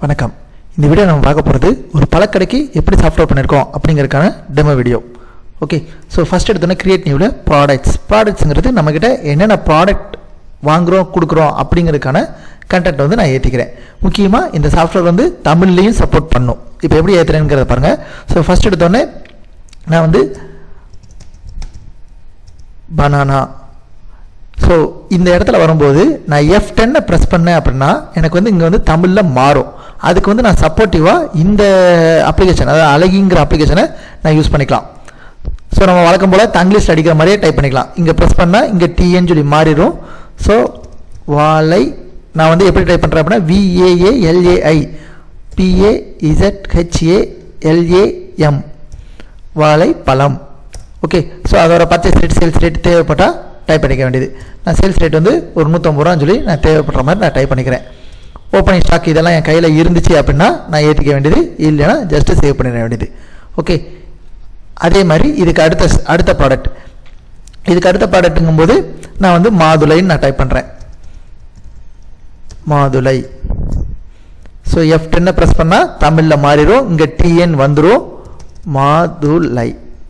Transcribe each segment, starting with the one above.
வணக்கம் இந்த வீடியோ நம்ம பார்க்க போகிறது ஒரு பழக்கடைக்கு எப்படி சாஃப்ட்வேர் பண்ணியிருக்கோம் அப்படிங்கிறதுக்கான demo video okay so first எடுத்தோன்னே கிரியேட் நியூவில் ப்ராடக்ட்ஸ் ப்ராடக்ட்ஸுங்கிறது நம்மக்கிட்ட என்னென்ன ப்ராடக்ட் வாங்குகிறோம் கொடுக்குறோம் அப்படிங்கிறதுக்கான கண்டென்ட் வந்து நான் ஏற்றிக்கிறேன் முக்கியமாக இந்த சாஃப்ட்வேர் வந்து தமிழ்லேயும் சப்போர்ட் பண்ணும் இப்போ எப்படி ஏற்றுறேங்கிறத பாருங்கள் ஸோ ஃபஸ்ட் எடுத்தோடனே நான் வந்து பனானா ஸோ இந்த இடத்துல வரும்போது நான் எஃப் டென்னை ப்ரெஸ் பண்ணேன் அப்படின்னா எனக்கு வந்து இங்கே வந்து தமிழில் மாறும் அதுக்கு வந்து நான் சப்போர்ட்டிவாக இந்த அப்ளிகேஷன் அதாவது அழகிங்கிற அப்ளிகேஷனை நான் யூஸ் பண்ணிக்கலாம் ஸோ நம்ம வழக்கம் போல் தங்கிலீஷ் அடிக்கிற மாதிரியே டைப் பண்ணிக்கலாம் இங்கே ப்ரெஸ் பண்ணால் இங்கே டிஎன்னு சொல்லி மாறிடும் ஸோ வாழை நான் வந்து எப்படி டைப் பண்ணுறேன் அப்படின்னா விஏஏஎல்ஏஐ பிஏஇசட்ஹெச்ஏஎல்ஏஎம் வாழை பழம் ஓகே ஸோ அதோட பர்ச்சேஸ் ரேட் சேல்ஸ் ரேட் தேவைப்பட்டால் டைப் பண்ணிக்க வேண்டியது நான் சேல்ஸ் ரேட் வந்து ஒரு நூற்றம்பது ரூபான்னு சொல்லி நான் தேவைப்படுற மாதிரி நான் டைப் பண்ணிக்கிறேன் ஓப்பனிங் ஸ்டாக் இதெல்லாம் என் கையில் இருந்துச்சு அப்படின்னா நான் ஏற்றிக்க வேண்டியது இல்லைன்னா ஜஸ்ட்டு சேவ் பண்ணிட வேண்டியது ஓகே அதே மாதிரி இதுக்கு அடுத்த அடுத்த ப்ராடக்ட் இதுக்கு அடுத்த ப்ராடக்ட்டுங்கும்போது நான் வந்து மாதுளைன்னு நான் டைப் பண்ணுறேன் மாதுளை ஸோ எஃப் டென்னை ப்ரெஸ் பண்ணால் தமிழில் மாறிடும் இங்கே டிஎன் வந்துடும் மாதுளை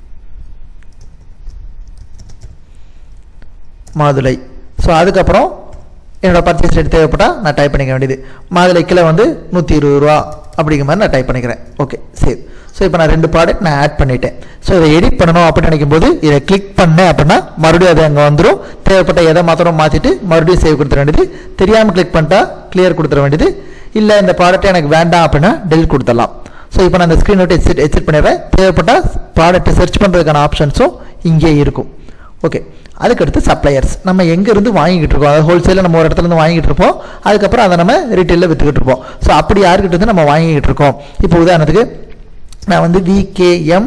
மாதுளை ஸோ அதுக்கப்புறம் என்னோடய பர்ச்சேஸ் ரேட் தேவைப்பட்டால் நான் டைப் பண்ணிக்க வேண்டியது மாதுளை கிலோ வந்து நூற்றி இருபது ரூபா அப்படிங்கிற மாதிரி நான் டைப் பண்ணிக்கிறேன் ஓகே சரி ஸோ இப்போ நான் ரெண்டு ப்ராடக்ட் நான் ஆட் பண்ணிட்டேன் ஸோ இதை எடிட் பண்ணணும் அப்படின்னு நினைக்கும் போது இதை கிளிக் பண்ணேன் அப்படின்னா மறுபடியும் அது அங்கே வந்துடும் தேவைப்பட்ட எதை மாத்திரம் மாற்றிட்டு மறுபடியும் சேவ் கொடுத்துட வேண்டியது தெரியாமல் கிளிக் பண்ணிட்டா கிளியர் கொடுத்துட வேண்டியது இல்லை இந்த ப்ராடக்ட் எனக்கு வேண்டாம் அப்படின்னா டெலிட் கொடுத்துடலாம் ஸோ இப்போ நான் அந்த ஸ்க்ரீன் விட்டு எக்ஸிட் எக்ஸிட் பண்ணிடுறேன் தேவைப்பட்டால் ப்ராடக்ட்டை சர்ச் பண்ணுறதுக்கான ஆப்ஷன்ஸும் இங்கே இருக்கும் ஓகே அதுக்கடுத்து சப்ளையர்ஸ் நம்ம எங்கேருந்து வாங்கிட்டு இருக்கோம் அதாவது ஹோல்சேலில் நம்ம ஒரு இடத்துல இருந்து வாங்கிட்டு இருப்போம் அதுக்கப்புறம் அதை நம்ம ரீட்டெயிலில் விற்றுக்கிட்டு இருப்போம் ஸோ அப்படி யாருக்கிட்ட இருந்து நம்ம வாங்கிட்டு இருக்கோம் இப்போ உதாரணத்துக்கு நான் வந்து விகேஎம்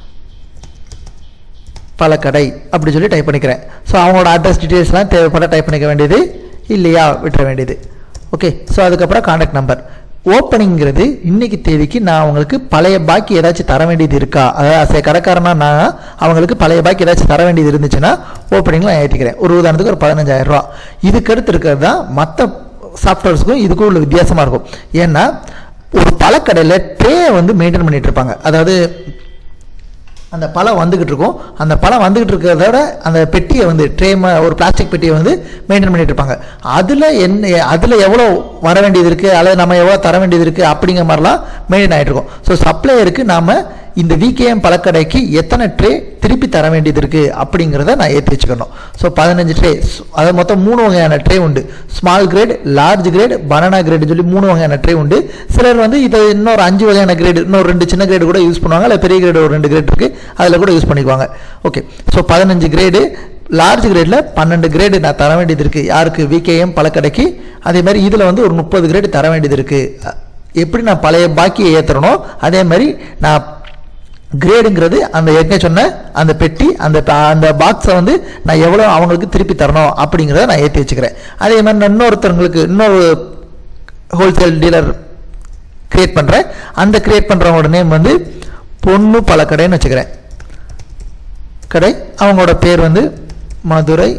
பழக்கடை அப்படி சொல்லி டைப் பண்ணிக்கிறேன் ஸோ அவங்களோட அட்ரஸ் டீட்டெயில்ஸ்லாம் தேவைப்பட டைப் பண்ணிக்க வேண்டியது இல்லையா விட்டுற வேண்டியது ஓகே ஸோ அதுக்கப்புறம் காண்டாக்ட் நம்பர் ஓப்பனிங்கிறது இன்னைக்கு தேதிக்கு நான் அவங்களுக்கு பழைய பாக்கி ஏதாச்சும் தர வேண்டியது இருக்கா அதாவது அசை கடைக்காரனா நான் அவங்களுக்கு பழைய பாக்கி ஏதாச்சும் தர வேண்டியது இருந்துச்சுன்னா ஓப்பனிங்கில் நான் ஏற்றிக்கிறேன் ஒரு உதாரணத்துக்கு ஒரு பதினஞ்சாயிரம் ரூபா இதுக்கு அடுத்து இருக்கிறது தான் மற்ற சாஃப்ட்வேர்ஸுக்கும் இதுக்கும் உள்ள வித்தியாசமாக இருக்கும் ஏன்னா ஒரு பழக்கடையில் ட்ரே வந்து மெயின்டைன் பண்ணிட்டு இருப்பாங்க அதாவது அந்த பழம் வந்துக்கிட்டு இருக்கும் அந்த பழம் வந்துக்கிட்டு இருக்கிறத விட அந்த பெட்டியை வந்து ட்ரே ஒரு பிளாஸ்டிக் பெட்டியை வந்து மெயின்டைன் பண்ணிட்டு இருப்பாங்க அதில் என்ன அதில் எவ்வளோ வர வேண்டியது இருக்குது அல்லது நம்ம எவ்வளோ தர வேண்டியது இருக்குது அப்படிங்கிற மாதிரிலாம் மெயின்டைன் ஆகிட்டு இருக்கும் ஸோ சப்ளையருக்கு நாம் இந்த விகேஎம் பழக்கடைக்கு எத்தனை ட்ரே திருப்பி தர வேண்டியது இருக்குது அப்படிங்கிறத நான் ஏற்றி வச்சுக்கணும் ஸோ பதினஞ்சு ட்ரே அதாவது மொத்தம் மூணு வகையான ட்ரே உண்டு small grade large grade banana grade சொல்லி மூணு வகையான ட்ரே உண்டு சிலர் வந்து இதை இன்னொரு அஞ்சு வகையான கிரேடு இன்னொரு ரெண்டு சின்ன கிரேடு கூட யூஸ் பண்ணுவாங்க இல்லை பெரிய கிரேடு ஒரு ரெண்டு கிரேட் இருக்குது அதில் கூட யூஸ் பண்ணிக்குவாங்க ஓகே ஸோ பதினஞ்சு கிரேடு லார்ஜ் கிரேடில் பன்னெண்டு கிரேடு நான் தர வேண்டியது இருக்குது யாருக்கு விகேஎம் பழக்கடைக்கு அதே மாதிரி இதில் வந்து ஒரு முப்பது கிரேடு தர வேண்டியது இருக்குது எப்படி நான் பழைய பாக்கியை ஏற்றுறனோ அதே மாதிரி நான் கிரேடுங்கிறது அந்த ஏற்கனவே சொன்ன அந்த பெட்டி அந்த அந்த பாக்ஸை வந்து நான் எவ்வளோ அவங்களுக்கு திருப்பி தரணும் அப்படிங்கிறத நான் ஏற்றி வச்சுக்கிறேன் அதே மாதிரி நான் இன்னொருத்தவங்களுக்கு இன்னொரு ஹோல்சேல் டீலர் கிரியேட் பண்ணுறேன் அந்த கிரியேட் பண்ணுறவங்களோட நேம் வந்து பொண்ணு பழக்கடைன்னு வச்சுக்கிறேன் கடை அவங்களோட பேர் வந்து மதுரை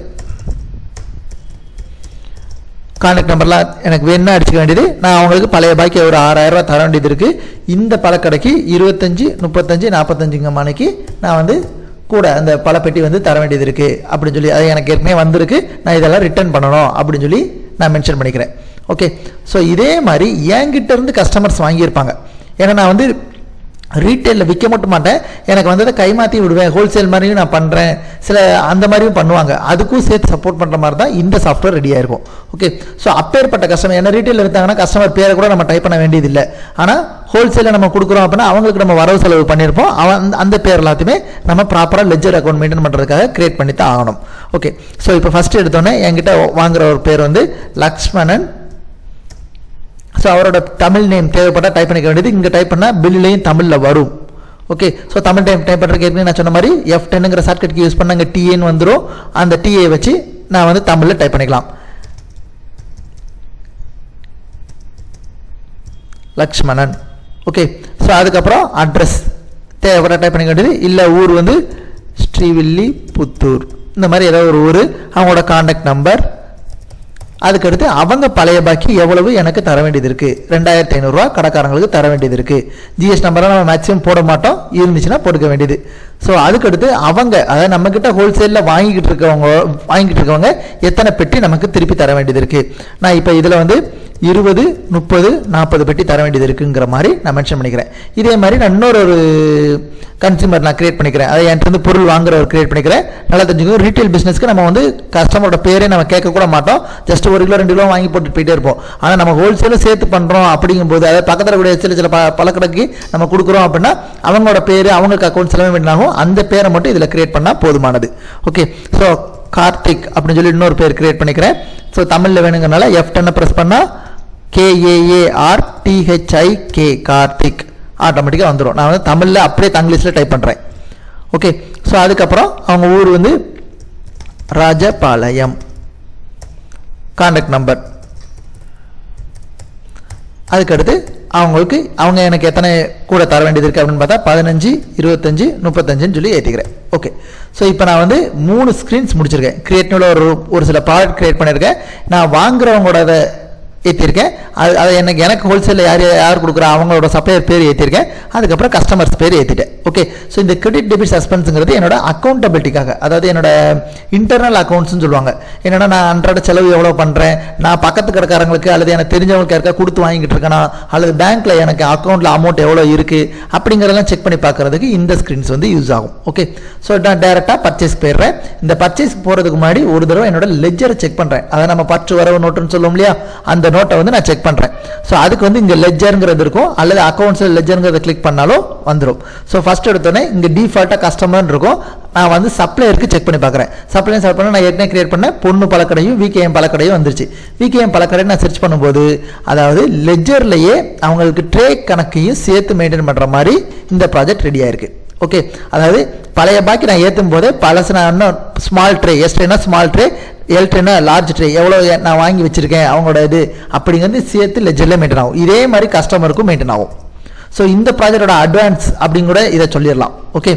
கான்டாக்ட் நம்பர்லாம் எனக்கு வேணும்னா அடிச்சுக்க வேண்டியது நான் அவங்களுக்கு பழைய பாக்கி ஒரு ஆறாயிரம் ரூபா தர வேண்டியது இருக்குது இந்த பழக்கடைக்கு இருபத்தஞ்சி முப்பத்தஞ்சு நாற்பத்தஞ்சுங்க மணிக்கு நான் வந்து கூட அந்த பழப்பெட்டி வந்து தர வேண்டியது இருக்குது அப்படின்னு சொல்லி அது எனக்கு ஏற்கனவே வந்திருக்கு நான் இதெல்லாம் ரிட்டர்ன் பண்ணணும் அப்படின்னு சொல்லி நான் மென்ஷன் பண்ணிக்கிறேன் ஓகே ஸோ இதே மாதிரி என்கிட்ட இருந்து கஸ்டமர்ஸ் வாங்கியிருப்பாங்க ஏன்னா நான் வந்து ரீட்டெயிலில் விற்க மட்டும் மாட்டேன் எனக்கு வந்ததை கைமாற்றி விடுவேன் ஹோல்சேல் மாதிரியும் நான் பண்ணுறேன் சில அந்த மாதிரியும் பண்ணுவாங்க அதுக்கும் சேர்த்து சப்போர்ட் பண்ணுற மாதிரி தான் இந்த சாஃப்ட்வேர் ரெடியாக இருக்கும் ஓகே ஸோ அப்பேற்பட்ட கஸ்டமர் என்ன ரீட்டெயில் எடுத்தாங்கன்னா கஸ்டமர் பேரை கூட நம்ம டைப் பண்ண வேண்டியதில்லை ஆனால் ஹோல்சேலில் நம்ம கொடுக்குறோம் அப்படின்னா அவங்களுக்கு நம்ம வரவு செலவு பண்ணியிருப்போம் அவன் அந்த பேர் எல்லாத்தையுமே நம்ம ப்ராப்பராக லெஜர் அக்கௌண்ட் மெயின்டைன் பண்ணுறதுக்காக கிரியேட் பண்ணி தான் ஆகணும் ஓகே ஸோ இப்போ ஃபஸ்ட்டு எடுத்தோன்னே என்கிட்ட வாங்குற ஒரு பேர் வந்து லக்ஷ்மணன் ஸோ அவரோட தமிழ் நேம் தேவைப்பட்டால் டைப் பண்ணிக்க வேண்டியது இங்கே டைப் பண்ணால் பில்லுலையும் தமிழில் வரும் okay so Tamil time type பண்ணுறதுக்கு ஏற்கனவே நான் சொன்ன மாதிரி எஃப் டென்னுங்கிற ஷார்ட்கட்க்கு யூஸ் பண்ண அங்கே டிஏன்னு வந்துடும் அந்த டிஏ வச்சு நான் வந்து தமிழில் டைப் பண்ணிக்கலாம் லக்ஷ்மணன் ஓகே ஸோ அதுக்கப்புறம் அட்ரஸ் தேவைப்பட்ட டைப் பண்ணிக்க வேண்டியது இல்லை ஊர் வந்து ஸ்ரீவில்லி புத்தூர் இந்த மாதிரி ஏதாவது ஒரு ஊர் அவங்களோட காண்டாக்ட் நம்பர் அதுக்கடுத்து அவங்க பழைய பாக்கி எவ்வளவு எனக்கு தர வேண்டியது இருக்கு ரெண்டாயிரத்தி ஐநூறுரூவா கடைக்காரங்களுக்கு தர வேண்டியது இருக்கு ஜிஎஸ் நம்பரை நம்ம மேக்ஸிமம் போட மாட்டோம் இருந்துச்சுன்னா போட்டுக்க வேண்டியது ஸோ அதுக்கடுத்து அவங்க அதாவது நம்ம கிட்ட ஹோல்சேலில் வாங்கிக்கிட்டு இருக்கவங்க வாங்கிட்டு இருக்கவங்க எத்தனை பெட்டி நமக்கு திருப்பி தர வேண்டியது இருக்கு நான் இப்போ இதில் வந்து இருபது முப்பது நாற்பது பெட்டி தர வேண்டியது இருக்குங்கிற மாதிரி நான் மென்ஷன் பண்ணிக்கிறேன் இதே மாதிரி நான் இன்னொரு ஒரு கன்சியூமர் நான் கிரியேட் பண்ணிக்கிறேன் அதை என்கிட்ட இருந்து பொருள் வாங்குறவர் கிரியேட் பண்ணிக்கிறேன் நல்லா தெரிஞ்சுக்கோ ரீட்டைல் பிஸ்னஸ்க்கு நம்ம வந்து கஸ்டமரோட பேரே நம்ம கேட்க கூட மாட்டோம் ஜஸ்ட் ஒரு கிலோ ரெண்டு கிலோ வாங்கி போட்டு போயிட்டே இருப்போம் ஆனால் நம்ம ஹோல்சேலும் சேர்த்து பண்ணுறோம் அப்படிங்கும்போது அதாவது பக்கத்தில் கூடிய சில சில ப பழக்கடைக்கு நம்ம கொடுக்குறோம் அப்படின்னா அவங்களோட பேர் அவங்களுக்கு அக்கௌண்ட்ஸ் எல்லாமே வேணாலும் அந்த பேரை மட்டும் இதில் கிரியேட் பண்ணால் போதுமானது ஓகே ஸோ கார்த்திக் அப்படின்னு சொல்லி இன்னொரு பேர் கிரியேட் பண்ணிக்கிறேன் ஸோ தமிழில் வேணுங்கிறனால எஃப் டென்னை ப்ரெஸ் பண்ணால் கேஏஏஆர் டிஹெச்ஐ கே கார்த்திக் ஆட்டோமேட்டிக்காக வந்துடும் நான் வந்து தமிழில் அப்படியே தங்கிலீஷில் டைப் பண்ணுறேன் ஓகே ஸோ அதுக்கப்புறம் அவங்க ஊர் வந்து ராஜபாளையம் கான்டாக்ட் நம்பர் அதுக்கடுத்து அவங்களுக்கு அவங்க எனக்கு எத்தனை கூட தர வேண்டியது இருக்குது அப்படின்னு பார்த்தா பதினஞ்சு இருபத்தஞ்சு முப்பத்தஞ்சுன்னு சொல்லி ஏற்றிக்கிறேன் ஓகே ஸோ இப்போ நான் வந்து மூணு ஸ்க்ரீன்ஸ் முடிச்சிருக்கேன் கிரியேட்னில் ஒரு ஒரு சில ப்ராடக்ட் கிரியேட் பண்ணியிருக்கேன் நான் வாங்குறவங்களோட ஏற்றிருக்கேன் அது அதை எனக்கு எனக்கு ஹோல்சேலில் யார் யார் கொடுக்குறா அவங்களோட சப்ளையர் பேர் ஏற்றிருக்கேன் அதுக்கப்புறம் கஸ்டமர்ஸ் பேர் ஏற்றிட்டேன் ஓகே ஸோ இந்த கிரெடிட் டெபிட் சஸ்பென்ஸுங்கிறது என்னோட அக்கௌண்டபிலிட்டிக்காக அதாவது என்னோட இன்டர்னல் அக்கௌண்ட்ஸ்னு சொல்லுவாங்க என்னன்னா நான் அன்றாட செலவு எவ்வளோ பண்ணுறேன் நான் பக்கத்து கடைக்காரங்களுக்கு அல்லது எனக்கு தெரிஞ்சவங்களுக்கு யாருக்கா கொடுத்து வாங்கிட்டு இருக்கேனா அல்லது பேங்க்கில் எனக்கு அக்கௌண்ட்டில் அமௌண்ட் எவ்வளோ இருக்குது அப்படிங்கிறதெல்லாம் செக் பண்ணி பார்க்குறதுக்கு இந்த ஸ்க்ரீன்ஸ் வந்து யூஸ் ஆகும் ஓகே ஸோ நான் டேரெக்டாக பர்ச்சேஸ் போயிடுறேன் இந்த பர்ச்சேஸ் போகிறதுக்கு முன்னாடி ஒரு தடவை என்னோட லெஜரை செக் பண்ணுறேன் அதை நம்ம பற்று வரவு நோட்டுன்னு சொல்லுவோம் இல்லையா அந்த நோட்டை வந்து நான் செக் பண்ணுறேன் ஸோ அதுக்கு வந்து இங்கே லெஜருங்கிறது இருக்கும் அல்லது அக்கௌண்ட்ஸில் லெஜருங்கிறத கிளிக் பண்ணாலும் வந்துடும் ஸோ ஃபஸ்ட் எடுத்தோடனே இங்கே டிஃபால்ட்டாக கஸ்டமர்னு இருக்கும் நான் வந்து சப்ளையருக்கு செக் பண்ணி பார்க்குறேன் சப்ளையர் செலக்ட் பண்ண நான் ஏற்கனவே கிரியேட் பண்ண பொண்ணு பழக்கடையும் விகேஎம் பழக்கடையும் வந்துருச்சு விகேஎம் பழக்கடை நான் சர்ச் பண்ணும்போது அதாவது லெஜர்லேயே அவங்களுக்கு ட்ரே கணக்கையும் சேர்த்து மெயின்டைன் பண்ணுற மாதிரி இந்த ப்ராஜெக்ட் ரெடி ஆயிருக்கு ஓகே அதாவது பழைய பாக்கி நான் ஏற்றும் போதே பழசு நான் இன்னும் ஸ்மால் ட்ரே எஸ் ட்ரேனா ஸ்மால் ட்ரே எல் ட்ரேனா லார்ஜ் ட்ரே எவ்வளோ நான் வாங்கி வச்சிருக்கேன் அவங்களோட இது அப்படிங்கிறது சேர்த்து லெஜரில் மெயின்டைன் ஆகும் இதே மாதிரி கஸ்டமருக்கும் மெயின்டைன் ஆகும் ஸோ இந்த ப்ராஜெக்டோட அட்வான்ஸ் அப்படின்னு கூட இதை சொல்லிடலாம் okay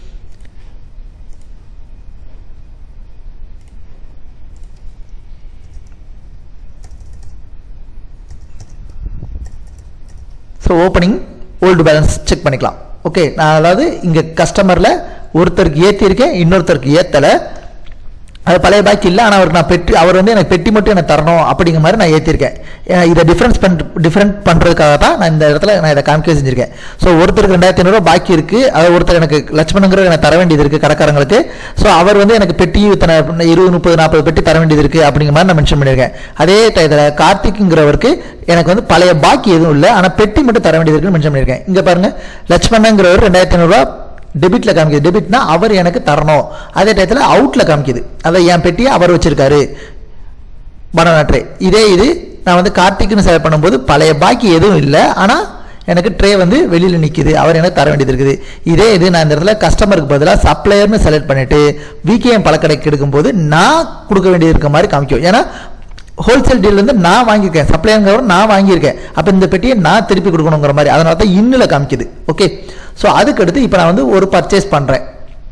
so opening old balance check பண்ணிக்கலாம் ஓகே நான் அதாவது இங்கே கஸ்டமரில் ஒருத்தருக்கு ஏற்றிருக்கேன் இன்னொருத்தருக்கு ஏற்றலை அது பழைய பாக்கி இல்லை ஆனால் அவருக்கு நான் பெட்டி அவர் வந்து எனக்கு பெட்டி மட்டும் எனக்கு தரணும் அப்படிங்கிற மாதிரி நான் ஏற்றிருக்கேன் ஏன்னா இதை டிஃப்ரென்ஸ் பண் டிஃப்ரெண்ட் பண்ணுறதுக்காக தான் நான் இந்த இடத்துல நான் இதை காமிக்க செஞ்சிருக்கேன் ஸோ ஒருத்தருக்கு ரெண்டாயிரத்தி ஐநூறுரூவா பாக்கி இருக்குது அது ஒருத்தர் எனக்கு லட்சுமணங்கிற எனக்கு தர வேண்டியது இருக்குது கடைக்காரங்களுக்கு ஸோ அவர் வந்து எனக்கு பெட்டி இத்தனை இருபது முப்பது நாற்பது பெட்டி தர வேண்டியது இருக்குது அப்படிங்கிற மாதிரி நான் மென்ஷன் பண்ணியிருக்கேன் அதே டயத்தில் கார்த்திக்ங்கிறவருக்கு எனக்கு வந்து பழைய பாக்கி எதுவும் இல்லை ஆனால் பெட்டி மட்டும் தர வேண்டியது இருக்குன்னு மென்ஷன் பண்ணியிருக்கேன் இங்கே பாருங்கள் லட்சுமணங்கிறவர் ரெண்டாயிரத்தி ஐநூறுரூவா டெபிட்ல காமிக்குது டெபிட்னா அவர் எனக்கு தரணும் அதே டயத்தில் அவுட்ல காமிக்குது அதை என் பெட்டியை அவர் வச்சிருக்காரு பனானா ட்ரே இதே இது நான் வந்து கார்த்திக்னு செலக்ட் பண்ணும்போது பழைய பாக்கி எதுவும் இல்லை ஆனால் எனக்கு ட்ரே வந்து வெளியில் நிற்கிது அவர் எனக்கு தர வேண்டியது இருக்குது இதே இது நான் இந்த இடத்துல கஸ்டமருக்கு பதிலாக சப்ளையர்னு செலக்ட் பண்ணிட்டு விகேஎம் பழக்கடைக்கு எடுக்கும்போது நான் கொடுக்க வேண்டியது இருக்க மாதிரி காமிக்கும் ஏன்னா ஹோல்சேல் டீல் வந்து நான் வாங்கியிருக்கேன் சப்ளையருங்கிறவர் நான் வாங்கியிருக்கேன் அப்போ இந்த பெட்டியை நான் திருப்பி கொடுக்கணுங்கிற மாதிரி அதனால தான் இன்னில் காமிக்குது ஓகே ஸோ அதுக்கடுத்து இப்போ நான் வந்து ஒரு பர்ச்சேஸ் பண்ணுறேன்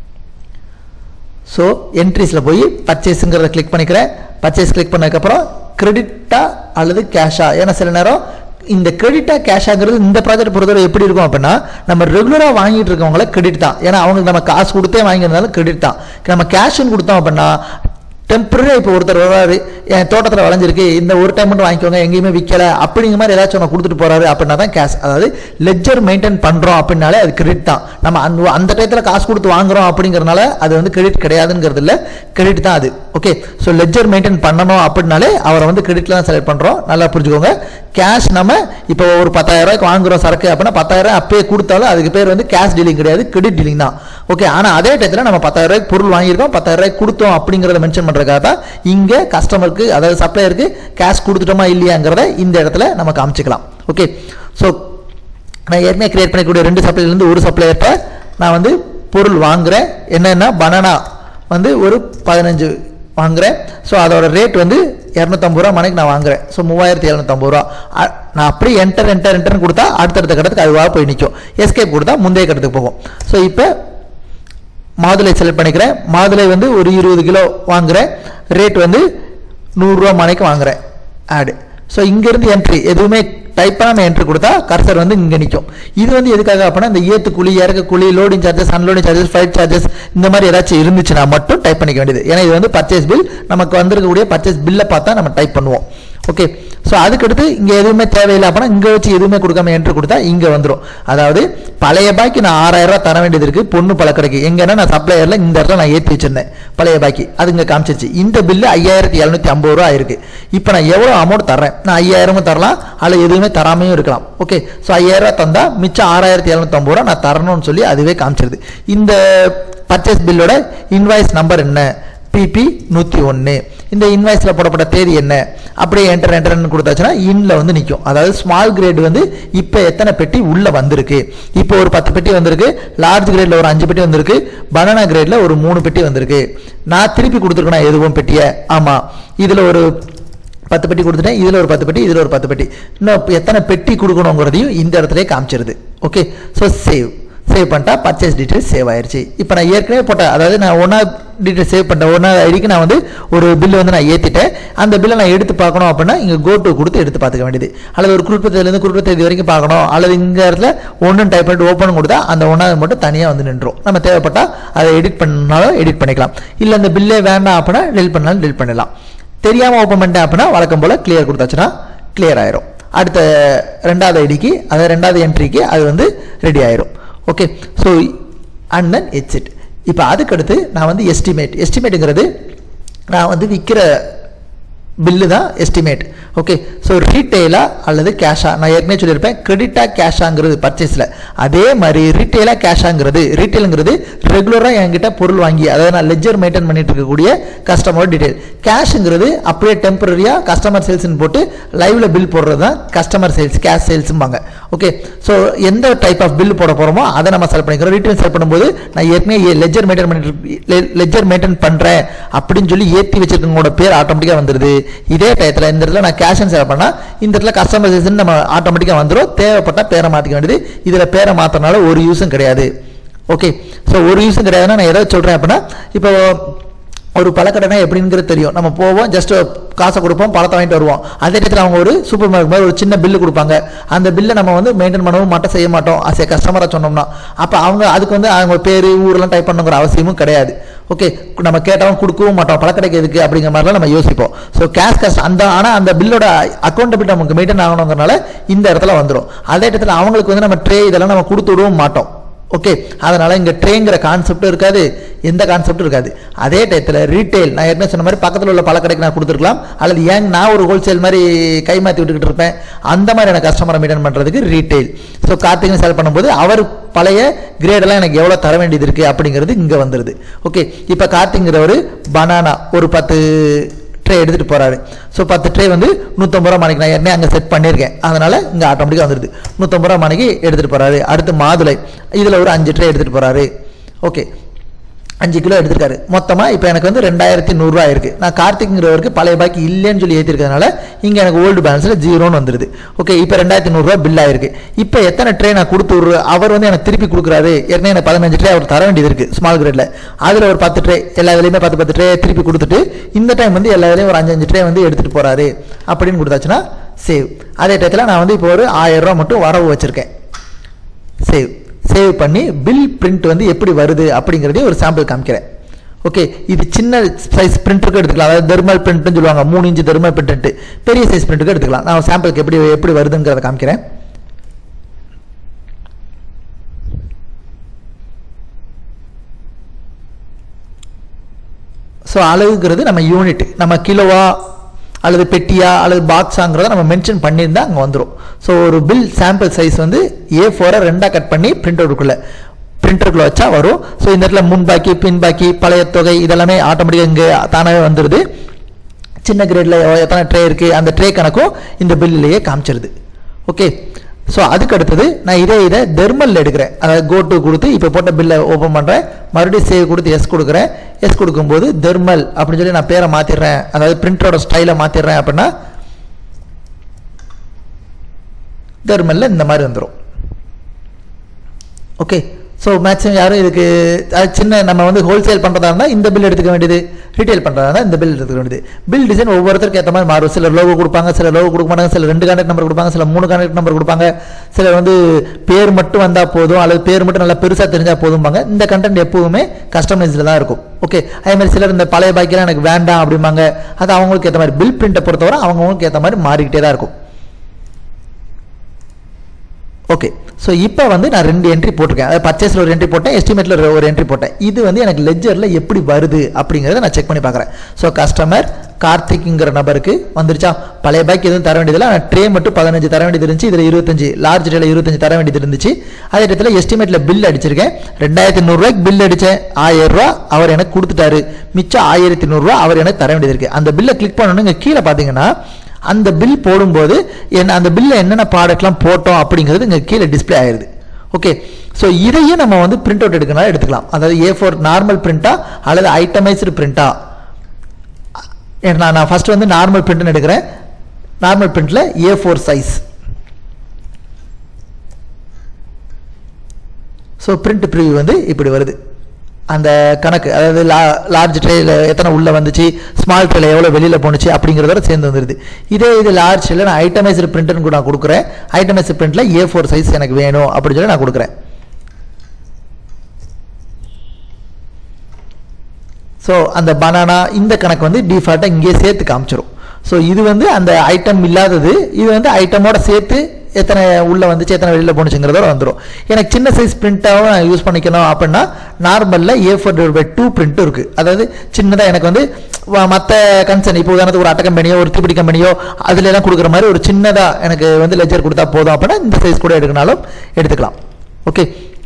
ஸோ என்ட்ரிஸில் போய் பர்ச்சேஸுங்கிறத கிளிக் பண்ணிக்கிறேன் பர்ச்சேஸ் கிளிக் பண்ணதுக்கப்புறம் கிரெடிட்டா அல்லது கேஷா ஏன்னா சில நேரம் இந்த கிரெடிட்டா கேஷாங்கிறது இந்த ப்ராஜெக்ட் பொறுத்தவரை எப்படி இருக்கும் அப்படின்னா நம்ம ரெகுலராக வாங்கிட்டு இருக்கவங்கள கிரெடிட் தான் ஏன்னா அவங்களுக்கு நம்ம காசு கொடுத்தே வாங்கியிருந்தாலும் கிரெடிட் தான் நம்ம கேஷ்னு கொடுத்தோம் அப்படின்னா டெம்பரரியாக இப்போ ஒருத்தர் வர்றாரு என் தோட்டத்தில் விளைஞ்சிருக்கு இந்த ஒரு டைம் மட்டும் வாங்கிக்கோங்க எங்கேயுமே விற்கல அப்படிங்கிற மாதிரி ஏதாச்சும் ஒன்று கொடுத்துட்டு போறாரு அப்படின்னா தான் கேஷ் அதாவது லெஜர் மெயின்டைன் பண்ணுறோம் அப்படின்னாலே அது கிரெடிட் தான் நம்ம அந்த அந்த டயத்தில் காசு கொடுத்து வாங்குறோம் அப்படிங்கிறனால அது வந்து கிரெடிட் கிடையாதுங்கிறது இல்லை கிரெடிட் தான் அது ஓகே ஸோ லெஜர் மெயின்டைன் பண்ணணும் அப்படின்னாலே அவரை வந்து கிரெடிட்ல தான் செலக்ட் பண்ணுறோம் நல்லா புரிஞ்சுக்கோங்க கேஷ் நம்ம இப்போ ஒரு பத்தாயிரம் ரூபாய்க்கு வாங்குறோம் சரக்கு அப்படின்னா பத்தாயிரம் அப்பயே கொடுத்தாலும் அதுக்கு பேர் வந்து கேஷ் டீலிங் கிடையாது கிரெடிட் டீலிங் தான் ஓகே ஆனால் அதே டயத்தில் நம்ம பத்தாயிரம் ரூபாய்க்கு பொருள் வாங்கியிருக்கோம் பத்தாயிரம் ரூபாய்க்கு கொடுத்தோம் அப்படிங்கிறத மென்ஷன் பண்ணுறதுக்காக தான் இங்கே கஸ்டமருக்கு அதாவது சப்ளையருக்கு கேஷ் கொடுத்துட்டோமா இல்லையாங்கிறத இந்த இடத்துல நம்ம காமிச்சிக்கலாம் ஓகே ஸோ நான் ஏற்கனவே கிரியேட் பண்ணிக்கூடிய ரெண்டு சப்ளைலேருந்து ஒரு சப்ளையர்கிட்ட நான் வந்து பொருள் வாங்குறேன் என்னென்னா பனானா வந்து ஒரு பதினஞ்சு வாங்குறேன் ஸோ அதோட ரேட் வந்து இரநூத்தம்பது ரூபா மணிக்கு நான் வாங்குறேன் ஸோ மூவாயிரத்தி இரநூத்தம்பது ரூபா அ- நான் அப்படியே என்டர் என்டர் என்டர்னு கொடுத்தா அடுத்தடுத்த கட்டத்துக்கு அதுவாக போய் நிற்கும் எஸ்கேப் கொடுத்தா முந்தைய கட்டத்துக்கு போகும் ஸோ இப்போ மாதுளை செலக்ட் பண்ணிக்கிறேன் மாதுளை வந்து ஒரு இருபது கிலோ வாங்குறேன் ரேட் வந்து நூறுரூவா மணிக்கு வாங்குறேன் ஆடு ஸோ இங்கேருந்து என்ட்ரி எதுவுமே டைப் பண்ணாமல் என்ட்ரி கொடுத்தா கர்சர் வந்து இங்கே நிற்கும் இது வந்து எதுக்காக அப்படின்னா இந்த ஏத்து குழி இறக்க குழி loading charges unloading charges flight charges இந்த மாதிரி ஏதாச்சும் இருந்துச்சுன்னா மட்டும் டைப் பண்ணிக்க வேண்டியது ஏன்னா இது வந்து பர்ச்சேஸ் பில் நமக்கு வந்திருக்கக்கூடிய பர்ச்சேஸ் பில்லை பார்த்தா நம்ம டைப் பண்ணுவோம் ஓகே ஸோ அதுக்கடுத்து இங்கே எதுவுமே தேவையில்லை அப்படின்னா இங்கே வச்சு எதுவுமே கொடுக்காம என்ட்ரி கொடுத்தா இங்கே வந்துடும் அதாவது பழைய பாக்கி நான் ஆறாயிரம் ரூபாய் தர வேண்டியது இருக்கு பொண்ணு பழக்கடைக்கு எங்கன்னா நான் சப்ளையரில் இந்த இடத்துல நான் ஏற்றி வச்சிருந்தேன் பழைய பாக்கி அது இங்கே காமிச்சிருச்சு இந்த பில்லு ஐயாயிரத்தி எழுநூத்தி ஐம்பது ரூபா இருக்கு இப்போ நான் எவ்வளோ அமௌண்ட் தர்றேன் நான் ஐயாயிரமும் தரலாம் அல்ல எதுவுமே தராமையும் இருக்கலாம் ஓகே ஸோ ஐயாயிரம் ரூபாய் தந்தா மிச்சம் ஆறாயிரத்தி எழுநூத்தம்பது ரூபா நான் தரணும்னு சொல்லி அதுவே காமிச்சிருது இந்த பர்ச்சேஸ் பில்லோட இன்வாய்ஸ் நம்பர் என்ன பிபி நூற்றி ஒன்று இந்த இன்வாய்ஸில் போடப்பட்ட தேதி என்ன அப்படியே என்டர் என்டர்னு கொடுத்தாச்சுன்னா இன்ல வந்து நிற்கும் அதாவது ஸ்மால் கிரேட் வந்து இப்போ எத்தனை பெட்டி உள்ளே வந்திருக்கு இப்போ ஒரு பத்து பெட்டி வந்திருக்கு லார்ஜ் கிரேடில் ஒரு அஞ்சு பெட்டி வந்திருக்கு பனானா கிரேடில் ஒரு மூணு பெட்டி வந்திருக்கு நான் திருப்பி கொடுத்துருக்கேன் எதுவும் பெட்டியை ஆமாம் இதில் ஒரு பத்து பெட்டி கொடுத்துட்டேன் இதில் ஒரு பத்து பெட்டி இதில் ஒரு பத்து பெட்டி இன்னும் எத்தனை பெட்டி கொடுக்கணுங்கிறதையும் இந்த இடத்துல காமிச்சிருது ஓகே ஸோ சேவ் சேவ் பண்ணிட்டா பர்ச்சேஸ் டீட்டெயில்ஸ் சேவ் ஆயிருச்சு இப்போ நான் ஏற்கனவே போட்ட அதாவது நான் ஒன்றா டீட்டெயில் சேவ் பண்ணிட்டேன் ஒன்றா ஐடிக்கு நான் வந்து ஒரு பில்லு வந்து நான் ஏற்றிட்டேன் அந்த பில்லை நான் எடுத்து பார்க்கணும் அப்படின்னா இங்கே கோ டு கொடுத்து எடுத்து பார்த்துக்க வேண்டியது அல்லது ஒரு குறிப்பிட்ட தேதியிலேருந்து குறிப்பிட்ட தேதி வரைக்கும் பார்க்கணும் அல்லது இங்கே இடத்துல ஒன்று டைப் பண்ணிட்டு ஓப்பன் கொடுத்தா அந்த ஒன்றாவது மட்டும் தனியாக வந்து நின்றோம் நம்ம தேவைப்பட்டால் அதை எடிட் பண்ணாலும் எடிட் பண்ணிக்கலாம் இல்லை அந்த பில்லே வேண்டாம் அப்படின்னா டெலிட் பண்ணாலும் டெலிட் பண்ணிடலாம் தெரியாமல் ஓப்பன் பண்ணிட்டேன் அப்படின்னா வழக்கம் போல் கிளியர் கொடுத்தாச்சுன்னா கிளியர் ஆயிரும் அடுத்த ரெண்டாவது ஐடிக்கு அதாவது ரெண்டாவது என்ட்ரிக்கு அது வந்து ரெடி ஆயிரும் okay so and then it's it இப்போ அதுக்கடுத்து நான் வந்து எஸ்டிமேட் எஸ்டிமேட்டுங்கிறது நான் வந்து விற்கிற பில்லு தான் எஸ்டிமேட் ஓகே ஸோ ரீட்டெயிலா அல்லது கேஷா நான் ஏற்கனவே சொல்லியிருப்பேன் கிரெடிட்டா கேஷாங்கிறது பர்ச்சேஸில் அதே மாதிரி ரீட்டெயிலா கேஷாங்கிறது ரீட்டெயிலுங்கிறது ரெகுலராக என்கிட்ட பொருள் வாங்கி அதாவது நான் லெஜர் மெயின்டைன் பண்ணிட்டு இருக்கக்கூடிய கஸ்டமரோட டீட்டெயில் கேஷுங்கிறது அப்படியே டெம்பரரியாக கஸ்டமர் சேல்ஸ்னு போட்டு லைவ்ல பில் போடுறது தான் கஸ்டமர் சேல்ஸ் கேஷ் சேல்ஸும்பாங்க ஓகே ஸோ எந்த டைப் ஆஃப் பில் போட போகிறோமோ அதை நம்ம செலக்ட் பண்ணிக்கிறோம் ரீட்டெயில் செலக்ட் பண்ணும்போது நான் ஏற்கனவே லெஜர் மெயின்டைன் பண்ணிட்டு லெஜர் மெயின்டைன் பண்ணுறேன் அப்படின்னு சொல்லி ஏற்றி வச்சிருக்கவங்களோட பேர் ஆட்டோமேட்டிக்காக வந்துடுது இதே டயத்தில் இந்த இடத்துல நான் கேஷ் அண்ட் செலக்ட் பண்ணால் இந்த இடத்துல கஸ்டமர் சேல்ஸ் நம்ம ஆட்டோமேட்டிக்காக வந்துடும் தேவைப்பட்ட பேரை மாற்றிக்க வேண்டியது இதில் பேரை மாற்றினால ஒரு யூஸும் கிடையாது ஓகே ஸோ ஒரு யூஸும் கிடையாதுன்னா நான் எதை சொல்கிறேன் அப்படின்னா இப்போ ஒரு பழக்கடைனா எப்படிங்கிறது தெரியும் நம்ம போவோம் ஜஸ்ட் காசை கொடுப்போம் பழத்தை வாங்கிட்டு வருவோம் அதே நேரத்தில் அவங்க ஒரு சூப்பர் மார்க்கெட் மாதிரி ஒரு சின்ன பில்லு கொடுப்பாங்க அந்த பில்லை நம்ம வந்து மெயின்டைன் பண்ணவும் மாட்டோம் செய்ய மாட்டோம் அஸ் ஏ கஸ்டமராக சொன்னோம்னா அப்போ அவங்க அதுக்கு வந்து அவங்க பேர் ஊரெல்லாம் டைப் பண்ணுங்கிற அவசியமும் கிடையாது ஓகே நம்ம கேட்டவங்க கொடுக்கவும் மாட்டோம் பழக்கடைக்கு எதுக்கு அப்படிங்கிற மாதிரிலாம் நம்ம யோசிப்போம் ஸோ கேஷ் கஸ்ட் அந்த ஆனால் அந்த பில்லோட அக்கௌண்டபிலிட்டி நமக்கு மெயின்டைன் ஆகணுங்கிறனால இந்த இடத்துல வந்துடும் அதே இடத்துல அவங்களுக்கு வந்து நம்ம ட்ரே இதெல்லாம் நம்ம கொடுத்து விடவும் மாட்டோம் ஓகே அதனால இங்க ட்ரேங்கிற கான்செப்டும் இருக்காது எந்த கான்செப்டும் இருக்காது அதே டயத்தில் ரீட்டைல் நான் ஏற்கனவே சொன்ன மாதிரி பக்கத்தில் உள்ள பழக்கடைக்கு நான் கொடுத்துருக்கலாம் அல்லது ஏன் நான் ஒரு ஹோல்சேல் மாதிரி கை மாற்றி விட்டுக்கிட்டு இருப்பேன் அந்த மாதிரி எனக்கு கஸ்டமரை மெயின்டைன் பண்ணுறதுக்கு ரீட்டைல் ஸோ கார்த்திகன் செல் பண்ணும்போது அவர் பழைய கிரேடெல்லாம் எனக்கு எவ்வளோ தர வேண்டியது இருக்குது அப்படிங்கிறது இங்கே வந்துடுது ஓகே இப்போ கார்த்திங்கிறவர் பனானா ஒரு பத்து ட்ரே எடுத்துகிட்டு போகிறாரு ஸோ பத்து ட்ரே வந்து நூற்றம்பது ரூபா மணிக்கு நான் ஏற்கனவே அங்கே செட் பண்ணியிருக்கேன் அதனால் இங்கே ஆட்டோமேட்டிக்காக வந்துடுது நூற்றம்பது ரூபா மணிக்கு எடுத்துகிட்டு போகிறாரு அடுத்து மாதுளை இதில் ஒரு அஞ்சு ட்ரே எடுத்துகிட்டு போகிறாரு ஓகே அஞ்சு கிலோ எடுத்திருக்காரு மொத்தமாக இப்போ எனக்கு வந்து ரெண்டாயிரத்தி நூறுரூவா இருக்குது நான் கார்த்திக்ங்கிறவருக்கு பழைய பாக்கி இல்லைன்னு சொல்லி ஏற்றிருக்கிறதுனால இங்கே எனக்கு ஓல்டு பேலன்ஸில் ஜீரோன்னு வந்துருது ஓகே இப்போ ரெண்டாயிரத்தி நூறுரூவா பில் ஆயிருக்கு இப்போ எத்தனை ட்ரே நான் கொடுத்து விட்ரு அவர் வந்து எனக்கு திருப்பி கொடுக்குறாரு ஏற்கனவே எனக்கு பதினஞ்சு ட்ரே அவர் தர வேண்டியது இருக்குது ஸ்மால் கிரேடில் அதில் ஒரு பத்து ட்ரே எல்லா இதுலேயுமே பத்து பத்து ட்ரே திருப்பி கொடுத்துட்டு இந்த டைம் வந்து எல்லா இதுலேயும் ஒரு அஞ்சு அஞ்சு ட்ரே வந்து எடுத்துகிட்டு போகிறாரு அப்படின்னு கொடுத்தாச்சுன்னா சேவ் அதே டயத்தில் நான் வந்து இப்போ ஒரு ஆயிரம் ரூபா மட்டும் வரவு வச்சுருக்கேன் சேவ் சேவ் பண்ணி பில் பிரிண்ட் வந்து எப்படி வருது அப்படிங்கிறதே ஒரு சாம்பிள் காமிக்கிறேன் ஓகே இது சின்ன சைஸ் பிரிண்டருக்கு எடுத்துக்கலாம் அதாவது தெர்மல் பிரிண்ட்னு சொல்லுவாங்க மூணு இன்ச்சு தெர்மல் பிரிண்ட் பெரிய சைஸ் பிரிண்ட்டுக்கு எடுத்துக்கலாம் நான் சாம்பிளுக்கு எப்படி எப்படி வருதுங்கிறத காமிக்கிறேன் ஸோ அளவுங்கிறது நம்ம யூனிட் நம்ம கிலோவா அல்லது பெட்டியா அல்லது பாக்ஸாங்கிறத நம்ம மென்ஷன் பண்ணியிருந்தா அங்கே வந்துடும் ஸோ ஒரு பில் சாம்பிள் சைஸ் வந்து ஏ ஃபோரை ரெண்டாக கட் பண்ணி பிரிண்ட் அவுட்டுக்குள்ளே பிரிண்டருக்குள்ள வச்சா வரும் ஸோ இந்த இடத்துல முன் பாக்கி பின் பாக்கி பழைய தொகை இதெல்லாமே ஆட்டோமேட்டிக்காக இங்கே தானாகவே வந்துடுது சின்ன கிரேடில் எத்தனை ட்ரே இருக்குது அந்த ட்ரே கணக்கும் இந்த பில்லிலேயே காமிச்சிருது ஓகே ஸோ அதுக்கு அடுத்தது நான் இதே இதை தெர்மலில் எடுக்கிறேன் அதாவது கோ டு கொடுத்து இப்போ போட்ட பில்லை ஓப்பன் பண்ணுறேன் மறுபடியும் சேவ் கொடுத்து எஸ் கொடுக்குறேன் எஸ் கொடுக்கும்போது தெர்மல் அப்படின்னு சொல்லி நான் பேரை மாற்றிடுறேன் அதாவது பிரிண்டரோட ஸ்டைலை மாற்றிடுறேன் அப்படின்னா தெர்மலில் இந்த மாதிரி வந்துடும் ஓகே ஸோ மேக்ஸிமம் யாரும் இதுக்கு அது சின்ன நம்ம வந்து ஹோல்சேல் பண்ணுறதா இருந்தால் இந்த பில் எடுத்துக்க வேண்டியது ரீட்டைல் பண்ணுறதா இருந்தால் இந்த பில் எடுத்துக்க வேண்டியது பில் டிசைன் ஒவ்வொருத்தருக்கு ஏற்ற மாதிரி மாறும் சிலர் லோகோ கொடுப்பாங்க சில லோகோ கொடுக்க மாட்டாங்க சில ரெண்டு கான்டாக்ட் நம்பர் கொடுப்பாங்க சில மூணு கான்டாக்ட் நம்பர் கொடுப்பாங்க சிலர் வந்து பேர் மட்டும் வந்தால் போதும் அல்லது பேர் மட்டும் நல்லா பெருசாக தெரிஞ்சால் போதும்பாங்க இந்த கண்டென்ட் எப்பவுமே கஸ்டமைஸ்டில் தான் இருக்கும் ஓகே அதே மாதிரி சிலர் இந்த பழைய பாக்கிலாம் எனக்கு வேண்டாம் அப்படிம்பாங்க அது அவங்களுக்கு ஏற்ற மாதிரி பில் பிரிண்ட்டை பொறுத்தவரை அவங்கவுங்களுக்கு ஏற்ற மாதிரி மாறிக்கிட்டே தான் இருக்கும் ஓகே ஸோ இப்போ வந்து நான் ரெண்டு என்ட்ரி போட்டிருக்கேன் அதாவது பர்ச்சேஸில் ஒரு என்ட்ரி போட்டேன் எஸ்டிமேட்டில் ஒரு என்ட்ரி போட்டேன் இது வந்து எனக்கு லெஜரில் எப்படி வருது அப்படிங்கிறத நான் செக் பண்ணி பார்க்குறேன் ஸோ கஸ்டமர் கார்த்திக்ங்கிற நபருக்கு வந்துருச்சா பழைய பைக் எதுவும் தர வேண்டியதில்லை ஆனால் ட்ரே மட்டும் பதினஞ்சு தர வேண்டியது இருந்துச்சு இதில் இருபத்தஞ்சு லார்ஜ் ட்ரேல இருபத்தஞ்சு தர வேண்டியது இருந்துச்சு அதே இடத்துல எஸ்டிமேட்டில் பில் அடிச்சிருக்கேன் ரெண்டாயிரத்தி நூறுரூவாய்க்கு பில் அடித்தேன் ஆயிரம் ரூபா அவர் எனக்கு கொடுத்துட்டாரு மிச்சம் ஆயிரத்தி நூறுரூவா அவர் எனக்கு தர வேண்டியது இருக்குது அந்த பில்லை கிளிக் பண்ணணும் இங்கே கீழே பார்த்தீங்கன்னா அந்த பில் போடும்போது என்ன அந்த பில்ல என்னென்ன ப்ராடக்ட்லாம் போட்டோம் அப்படிங்கிறது இங்கே கீழே டிஸ்ப்ளே ஆயிருது ஓகே ஸோ இதையே நம்ம வந்து பிரிண்ட் அவுட் எடுக்கணும் எடுத்துக்கலாம் அதாவது ஏ ஃபோர் நார்மல் பிரிண்டா அல்லது ஐட்டமைஸ்டு பிரிண்டா நான் நான் ஃபர்ஸ்ட் வந்து நார்மல் பிரிண்ட்னு எடுக்கிறேன் நார்மல் பிரிண்ட்ல A four size so print preview வந்து இப்படி வருது அந்த கணக்கு அதாவது லா லார்ஜ் ட்ரேயில் எத்தனை உள்ளே வந்துச்சு ஸ்மால் ட்ரேல எவ்வளோ வெளியில் போணுச்சு அப்படிங்கிறதோட சேர்ந்து வந்துடுது இதே இது லார்ஜ் ட்ரேல நான் ஐட்டமைஸ்டு பிரிண்ட்னு கூட நான் கொடுக்குறேன் ஐட்டமைஸ்டு பிரிண்ட்டில் ஏ ஃபோர் சைஸ் எனக்கு வேணும் அப்படின்னு சொல்லி நான் கொடுக்குறேன் ஸோ அந்த பனானா இந்த கணக்கு வந்து டிஃபால்ட்டாக இங்கேயே சேர்த்து காமிச்சிரும் ஸோ இது வந்து அந்த ஐட்டம் இல்லாதது இது வந்து ஐட்டமோட சேர்த்து எத்தனை உள்ளே வந்துச்சு எத்தனை வெளியில் போணுச்சுங்கிறதோட வந்துடும் எனக்கு சின்ன சைஸ் பிரிண்ட்டாகவும் நான் யூஸ் பண்ணிக்கணும் அப்படின்னா நார்மலில் A four divide by two print இருக்குது அதாவது சின்னதாக எனக்கு வந்து மற்ற கன்சர்ன் இப்போ உதாரணத்துக்கு ஒரு அட்டை கம்பெனியோ ஒரு தீப்பிடி கம்பெனியோ அதுல எல்லாம் கொடுக்குற மாதிரி ஒரு சின்னதாக எனக்கு வந்து லெஜர் கொடுத்தா போதும் அப்படின்னா இந்த சைஸ் கூட எடுக்கனாலும் எடுத்துக்கலாம் ஓகே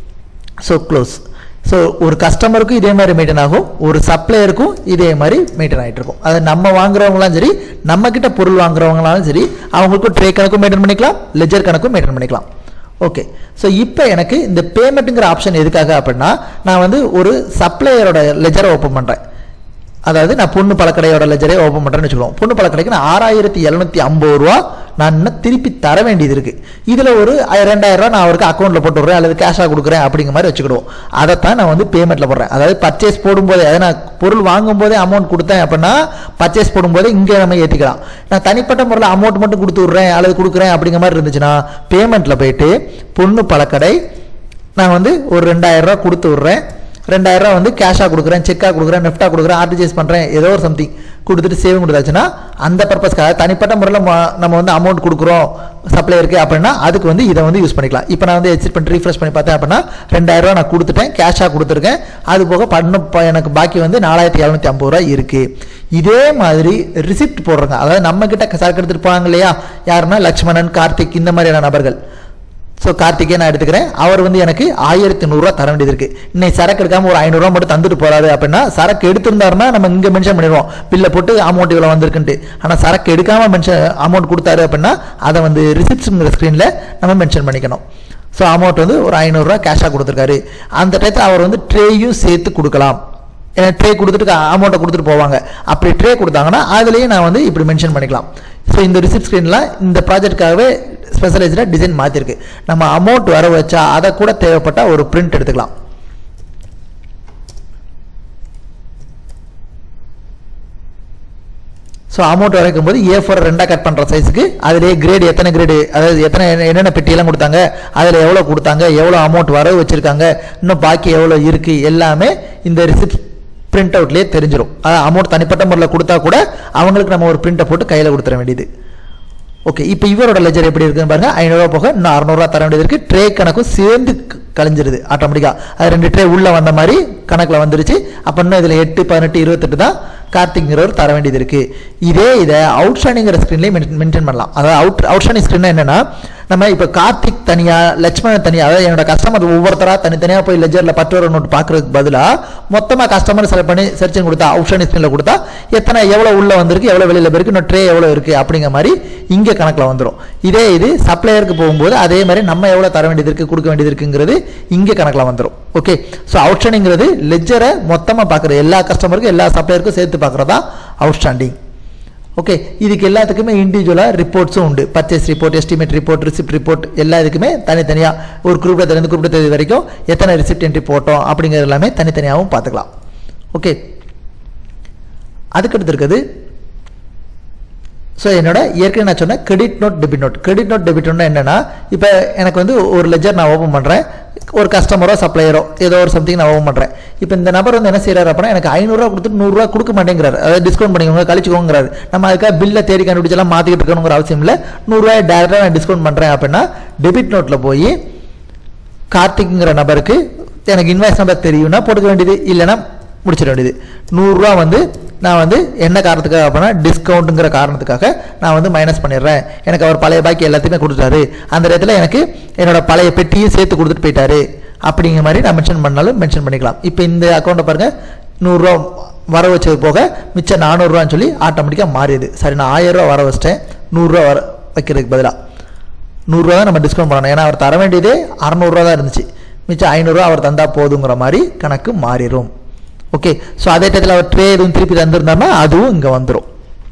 ஸோ க்ளோஸ் ஸோ ஒரு கஸ்டமருக்கும் இதே மாதிரி மெயின்டைன் ஆகும் ஒரு சப்ளையருக்கும் இதே மாதிரி மெயின்டைன் ஆகிட்டு இருக்கும் அது நம்ம வாங்குறவங்களாம் சரி நம்ம கிட்ட பொருள் வாங்குறவங்களாலும் சரி அவங்களுக்கும் ட்ரே கணக்கும் மெயின்டைன் பண்ணிக்கலாம் லெஜர் கணக்கும் மெயின்டைன் பண்ணிக்கலாம் ஓகே ஸோ இப்போ எனக்கு இந்த பேமெண்ட்டுங்கிற ஆப்ஷன் எதுக்காக அப்படின்னா நான் வந்து ஒரு சப்ளையரோட லெஜரை ஓப்பன் பண்ணுறேன் அதாவது நான் பொண்ணு பழக்கடையோட லெஜரே ஓப்பன் பண்ணுறேன்னு வச்சுக்கோங்க பொண்ணு பழக்கடைக்கு நான் ஆறாயிரத்தி எழுநூத்தி ஐம்பது ரூபா நான் இன்னும் திருப்பி தர வேண்டியது இருக்கு இதில் ஒரு ரெண்டாயிரம் ரூபா நான் அவருக்கு அக்கௌண்ட்டில் போட்டு விட்றேன் அல்லது கேஷாக கொடுக்குறேன் அப்படிங்கிற மாதிரி வச்சுக்கிடுவோம் அதைத்தான் நான் வந்து பேமெண்ட்டில் போடுறேன் அதாவது பர்ச்சேஸ் போடும்போதே அதாவது நான் பொருள் வாங்கும் போதே அமௌண்ட் கொடுத்தேன் அப்படின்னா பர்ச்சேஸ் போடும்போதே இங்கே நம்ம ஏற்றிக்கலாம் நான் தனிப்பட்ட முறையில் அமௌண்ட் மட்டும் கொடுத்து விட்றேன் அல்லது கொடுக்குறேன் அப்படிங்கிற மாதிரி இருந்துச்சுன்னா பேமெண்ட்டில் போயிட்டு பொண்ணு பழக்கடை நான் வந்து ஒரு ரெண்டாயிரம் ரூபா கொடுத்து விட்றேன் ரெண்டாயிரம் ரூபா வந்து கேஷாக கொடுக்குறேன் செக்காக கொடுக்குறேன் நெஃப்டாக கொடுக்குறேன் ஆர்டிஜிஎஸ் பண்ணுறேன் ஏதோ ஒரு சம்திங் கொடுத்துட்டு சேவிங் கொடுத்தாச்சுன்னா அந்த பர்பஸ்க்காக தனிப்பட்ட முறையில் நம்ம வந்து அமௌண்ட் கொடுக்குறோம் சப்ளையருக்கு அப்படின்னா அதுக்கு வந்து இதை வந்து யூஸ் பண்ணிக்கலாம் இப்போ நான் வந்து எக்ஸிட் பண்ணி ரீஃப்ரெஷ் பண்ணி பார்த்தேன் அப்படின்னா ரெண்டாயிரம் ரூபா நான் கொடுத்துட்டேன் கேஷாக கொடுத்துருக்கேன் அது போக பண்ண எனக்கு பாக்கி வந்து நாலாயிரத்தி எழுநூத்தி ஐம்பது ரூபா இருக்குது இதே மாதிரி ரிசிப்ட் போடுறாங்க அதாவது நம்ம கிட்ட சரக்கு எடுத்துட்டு போவாங்க இல்லையா யாருன்னா லக்ஷ்மணன் கார்த்திக் இந்த மாதிரியான நபர்கள் ஸோ கார்த்திகே நான் எடுத்துக்கிறேன் அவர் வந்து எனக்கு ஆயிரத்தி நூறுரூவா தர வேண்டியது இருக்கு இன்னைக்கு சரக்கு எடுக்காம ஒரு ஐநூறுரூவா மட்டும் தந்துட்டு போறாரு அப்படின்னா சரக்கு எடுத்திருந்தாருன்னா நம்ம இங்கே மென்ஷன் பண்ணிடுவோம் பில்லை போட்டு அமௌண்ட் இவ்வளோ வந்திருக்குன்ட்டு ஆனால் சரக்கு எடுக்காம மென்ஷன் அமௌண்ட் கொடுத்தாரு அப்படின்னா அதை வந்து ரிசிப்ட்ஸுங்கிற ஸ்க்ரீனில் நம்ம மென்ஷன் பண்ணிக்கணும் ஸோ அமௌண்ட் வந்து ஒரு ஐநூறுரூவா கேஷாக கொடுத்துருக்காரு அந்த டயத்தில் அவர் வந்து ட்ரேயும் சேர்த்து கொடுக்கலாம் ஏன்னா ட்ரே கொடுத்துட்டு அமௌண்ட்டை கொடுத்துட்டு போவாங்க அப்படி ட்ரே கொடுத்தாங்கன்னா அதுலேயே நான் வந்து இப்படி மென்ஷன் பண்ணிக்கலாம் ஸோ இந்த ரிசிப்ட் ஸ்க்ரீன்லாம் இந்த ப்ராஜெக்ட்காகவே ஸ்பெஷலைஸ்டாக டிசைன் மாற்றிருக்கு நம்ம அமௌண்ட் வர வச்சா அதை கூட தேவைப்பட்டால் ஒரு பிரிண்ட் எடுத்துக்கலாம் ஸோ அமௌண்ட் வரைக்கும் போது ஏ ஃபோர் ரெண்டாக கட் பண்ணுற சைஸுக்கு அதிலே கிரேடு எத்தனை கிரேடு அதாவது எத்தனை என்னென்ன பெட்டியெல்லாம் கொடுத்தாங்க அதில் எவ்வளோ கொடுத்தாங்க எவ்வளோ அமௌண்ட் வரவு வச்சுருக்காங்க இன்னும் பாக்கி எவ்வளோ இருக்குது எல்லாமே இந்த ரிசிப்ட் பிரிண்ட் அவுட்லேயே தெரிஞ்சிடும் அதாவது அமௌண்ட் தனிப்பட்ட முறையில் கொடுத்தா கூட அவங்களுக்கு நம்ம ஒரு பிரிண்ட்டை போட்டு கையில் கொடுத்துட வேண்டியது ஓகே இப்போ இவரோட லெஜர் எப்படி இருக்குன்னு பாருங்க ஐநூறுரூவா போக இன்னும் அறநூறுவா தர வேண்டியது இருக்கு ட்ரே கணக்கும் சேர்ந்து க- கழிஞ்சிருது ஆட்டோமேட்டிக்காக அது ரெண்டு ட்ரே உள்ள வந்த மாதிரி கணக்கில் வந்துருச்சு அப்போ இன்னும் இதில் எட்டு பதினெட்டு இருபத்தெட்டு தான் கார்த்திக்ங்கிறவர் தர வேண்டியது இருக்கு இதே இதை அவுட் ஸ்டாண்டிங்கிற ஸ்க்ரீன்லேயே மென்ஷன் பண்ணலாம் அதாவது அவுட் அவுட் ஸ்டாண்டிங் ஸ்க்ரீன் என்னன்னா நம்ம இப்போ கார்த்திக் தனியா லட்சுமணன் தனியா அதாவது என்னோட கஸ்டமர் ஒவ்வொருத்தராக தனித்தனியாக போய் லெஜரில் பத்து ரூபா நோட் பார்க்கறதுக்கு பதிலாக மொத்தமாக கஸ்டமர் செலக்ட் பண்ணி சர்ச்சிங் கொடுத்தா அவுட் ஸ்டாண்டிங் ஸ்க்ரீனில் கொடுத்தா எத்தனை எவ்வளோ உள்ள வந்திருக்கு எவ்வளோ வெளியில் போயிருக்கு இன்னும் ட்ரே எவ்வளோ இருக்குது அப்படிங்கிற மாதிரி இங்கே கணக்கில் வந்துடும் இதே இது சப்ளையருக்கு போகும்போது அதே மாதிரி நம்ம எவ்வளோ தர வேண்டியது இருக்குது கொடுக்க வேண்டியது இருக்குங்கிறது இங்கே கணக்கில் வந்துடும் ஓகே ஸோ அவுட்ஸ்டாண்டிங்கிறது லெஜரை மொத்தமாக பார்க்குறது எல்லா கஸ்டமருக்கும் எல்லா சப்ளையருக்கும் சேர்த்து பார்க்குறதா அவுட்ஸ்டாண்டிங் ஓகே இதுக்கு எல்லாத்துக்குமே இண்டிவிஜுவலாக ரிப்போர்ட்ஸும் உண்டு purchase report estimate report receipt report எல்லா இதுக்குமே தனித்தனியாக ஒரு குறிப்பிட்ட தேதி குறிப்பிட்ட தேதி வரைக்கும் எத்தனை ரிசிப்ட் என்ட்ரி போட்டோம் அப்படிங்கிறது எல்லாமே தனித்தனியாகவும் பார்த்துக்கலாம் ஓகே அதுக்கடுத்து இருக்குது ஸோ என்னோட ஏற்கனவே நான் சொன்னேன் credit note debit note credit note debit நோட்னா என்னன்னா இப்போ எனக்கு வந்து ஒரு லெஜர் நான் ஓப்பன் பண்ணுறேன் ஒரு கஸ்டமரோ சப்ளையரோ ஏதோ ஒரு சம்திங் நான் ஓப்பன் பண்ணுறேன் இப்போ இந்த நபர் வந்து என்ன செய்யறாரு அப்படின்னா எனக்கு ஐநூறுரூவா கொடுத்துட்டு நூறுரூவா கொடுக்க மாட்டேங்கிறாரு அதாவது டிஸ்கவுண்ட் பண்ணிக்கோங்க கழிச்சுக்கோங்கிறாரு நம்ம அதுக்காக பில்லை தேடி கண்டுபிடிச்செல்லாம் மாற்றிக்கிட்டு இருக்கணுங்கிற அவசியம் இல்லை நூறுரூவாய் டேரெக்டாக நான் டிஸ்கவுண்ட் பண்ணுறேன் அப்படின்னா டெபிட் நோட்டில் போய் கார்த்திக்ங்கிற நபருக்கு எனக்கு இன்வாய்ஸ் நம்பர் தெரியும்னா போட்டுக்க வேண்டியது இல்லைன்னா முடிச்சிட வேண்டியது நூறுரூவா வந்து நான் வந்து என்ன காரணத்துக்காக அப்படின்னா டிஸ்கவுண்ட்டுங்கிற காரணத்துக்காக நான் வந்து மைனஸ் பண்ணிடுறேன் எனக்கு அவர் பழைய பாக்கி எல்லாத்தையுமே கொடுத்துட்டாரு அந்த இடத்துல எனக்கு என்னோட பழைய பெட்டியும் சேர்த்து கொடுத்துட்டு போயிட்டாரு அப்படிங்கிற மாதிரி நான் மென்ஷன் பண்ணாலும் மென்ஷன் பண்ணிக்கலாம் இப்போ இந்த அக்கௌண்ட்டை பாருங்கள் நூறுரூவா வர வச்சது போக மிச்சம் நானூறுரூவான்னு சொல்லி ஆட்டோமேட்டிக்காக மாறிடுது சரி நான் ஆயிரரூவா வர வச்சிட்டேன் நூறுரூவா வர வைக்கிறதுக்கு பதிலாக நூறுரூவா தான் நம்ம டிஸ்கவுண்ட் பண்ணணும் ஏன்னா அவர் தர வேண்டியதே அறநூறுவா தான் இருந்துச்சு மிச்சம் ஐநூறுரூவா அவர் தந்தா போதுங்கிற மாதிரி கணக்கு மாறிடும் ஓகே ஸோ அதே டயத்தில் அவர் ட்ரே எதுவும் திருப்பி தந்திருந்தாருன்னா அதுவும் இங்கே வந்துடும்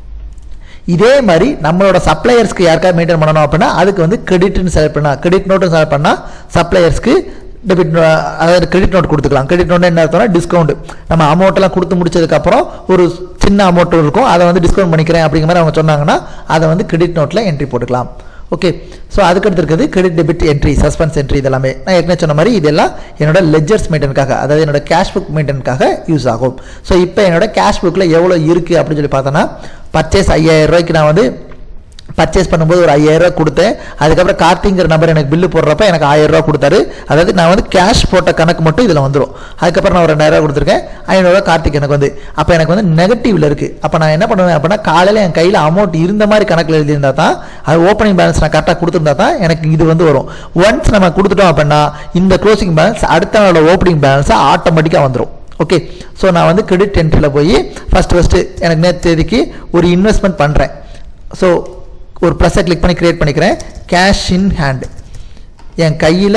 இதே மாதிரி நம்மளோட சப்ளையர்ஸ்க்கு யாருக்காவது மெயின்டைன் பண்ணணும் அப்படின்னா அதுக்கு வந்து கிரெடிட்னு செலக்ட் பண்ணால் கிரெடிட் நோட்டும் செலக்ட் பண்ணால் சப்ளையர்ஸ்க்கு டெபிட் அதாவது கிரெடிட் நோட் கொடுத்துக்கலாம் கிரெடிட் நோட் என்ன அர்த்தம்னா டிஸ்கவுண்ட் நம்ம அமௌண்ட்லாம் கொடுத்து முடிச்சதுக்கப்புறம் ஒரு சின்ன அமௌண்ட் இருக்கும் அதை வந்து டிஸ்கவுண்ட் பண்ணிக்கிறேன் அப்படிங்கிற மாதிரி அவங்க சொன்னாங்கன்னா அதை வந்து கிரெடிட் நோட்டில் என்ட்ரி போட்டுக்கலாம் ஓகே ஸோ அதுக்கடுத்து இருக்குது credit debit entry suspense entry இதெல்லாமே நான் ஏற்கனவே சொன்ன மாதிரி இதெல்லாம் என்னோட லெஜர்ஸ் மெயின்டெனுக்காக அதாவது என்னோட கேஷ் புக் மெயின்டெனுக்காக யூஸ் ஆகும் ஸோ இப்போ என்னோட கேஷ் புக்கில் எவ்வளோ இருக்குது அப்படின்னு சொல்லி பார்த்தோன்னா பர்ச்சேஸ் ஐயாயிரம் ரூபாய்க்கு நான் வந்து பர்ச்சேஸ் பண்ணும்போது ஒரு ஐயாயிரம் ரூபாய் கொடுத்தேன் அதுக்கப்புறம் கார்த்திங்கிற நம்பர் எனக்கு பில்லு போடுறப்ப எனக்கு ஆயிரம் ரூபாய் கொடுத்தாரு அதாவது நான் வந்து கேஷ் போட்ட கணக்கு மட்டும் இதில் வந்துடும் அதுக்கப்புறம் நான் ஒரு ரெண்டாயிரம் ரூபாய் கொடுத்துருக்கேன் ஐநூறுரூவா கார்த்திக் எனக்கு வந்து அப்போ எனக்கு வந்து நெகட்டிவ்ல இருக்கு அப்போ நான் என்ன பண்ணுவேன் அப்படின்னா காலையில் என் கையில் அமௌண்ட் இருந்த மாதிரி கணக்கில் எழுதியிருந்தா தான் அது ஓப்பனிங் பேலன்ஸ் நான் கரெக்டாக கொடுத்துருந்தா தான் எனக்கு இது வந்து வரும் ஒன்ஸ் நம்ம கொடுத்துட்டோம் அப்படின்னா இந்த க்ளோசிங் பேலன்ஸ் அடுத்த நாளோட ஓப்பனிங் பேலன்ஸாக ஆட்டோமேட்டிக்காக வந்துடும் ஓகே ஸோ நான் வந்து கிரெடிட் என்ட்ரியில் போய் ஃபஸ்ட்டு ஃபஸ்ட்டு எனக்கு நேற்று தேதிக்கு ஒரு இன்வெஸ்ட்மெண்ட் பண்ணுறேன் ஸோ ஒரு ப்ளஸ்ஸை கிளிக் பண்ணி க்ரியேட் பண்ணிக்கிறேன் கேஷ் இன் ஹேண்ட் என் கையில்